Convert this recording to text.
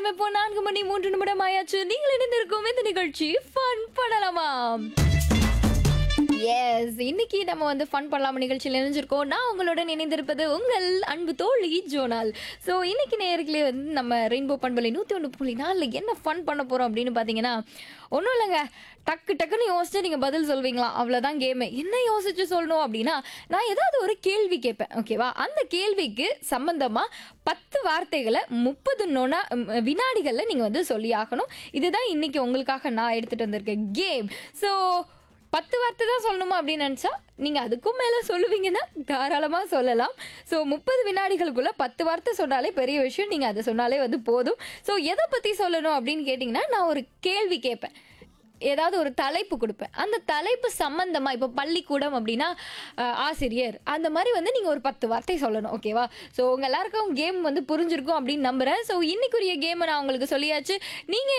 நேரம் இப்போ நான்கு மணி மூன்று நிமிடம் ஆயாச்சு நீங்கள் இணைந்திருக்கும் இந்த நிகழ்ச்சி ஃபன் பண்ணலாமா எஸ் இன்னைக்கு நம்ம வந்து ஃபன் பண்ணலாம் நிகழ்ச்சியில் இணைஞ்சிருக்கோம் நான் உங்களுடன் இணைந்திருப்பது உங்கள் அன்பு தோழி ஜோனால் ஸோ இன்னைக்கு நேர்களே வந்து நம்ம ரெயின்போ பண்பலை நூற்றி ஒன்று புள்ளி நாலில் என்ன ஃபன் பண்ண போகிறோம் அப்படின்னு பார்த்தீங்கன்னா ஒன்றும் இல்லைங்க டக்கு டக்குன்னு யோசிச்சு நீங்கள் பதில் சொல்வீங்களா அவ்வளோதான் கேமு என்ன யோசிச்சு சொல்லணும் அப்படின்னா நான் ஏதாவது ஒரு கேள்வி கேட்பேன் ஓகேவா அந்த கேள்விக்கு சம்பந்தமாக பத்து வார்த்தைகளை முப்பது நொனா ம், வினாடிகளில் நீங்கள் வந்து சொல்லி ஆகணும் இதுதான் இன்னைக்கு உங்களுக்காக நான் எடுத்துகிட்டு வந்திருக்கேன் கேம் ஸோ பத்து வார்த்தை தான் சொல்லணுமா அப்படின்னு நினச்சா நீங்கள் அதுக்கும் மேலே சொல்லுவீங்கன்னா தாராளமாக சொல்லலாம் ஸோ முப்பது வினாடிகளுக்குள்ளே பத்து வார்த்தை சொன்னாலே பெரிய விஷயம் நீங்கள் அதை சொன்னாலே வந்து போதும் ஸோ எதை பற்றி சொல்லணும் அப்படின்னு கேட்டிங்கன்னா நான் ஒரு கேள்வி கேட்பேன் ஏதாவது ஒரு தலைப்பு கொடுப்பேன் அந்த தலைப்பு சம்பந்தமா இப்போ பள்ளிக்கூடம் அப்படின்னா அஹ், ஆசிரியர் அந்த மாதிரி வந்து நீங்கள் ஒரு பத்து வார்த்தை சொல்லணும் ஓகேவா ஸோ உங்கள் எல்லாருக்கும் கேம் வந்து புரிஞ்சிருக்கும் அப்படின்னு நம்புகிறேன் ஸோ இன்னைக்குரிய கேமை நான் உங்களுக்கு சொல்லியாச்சு நீங்கள்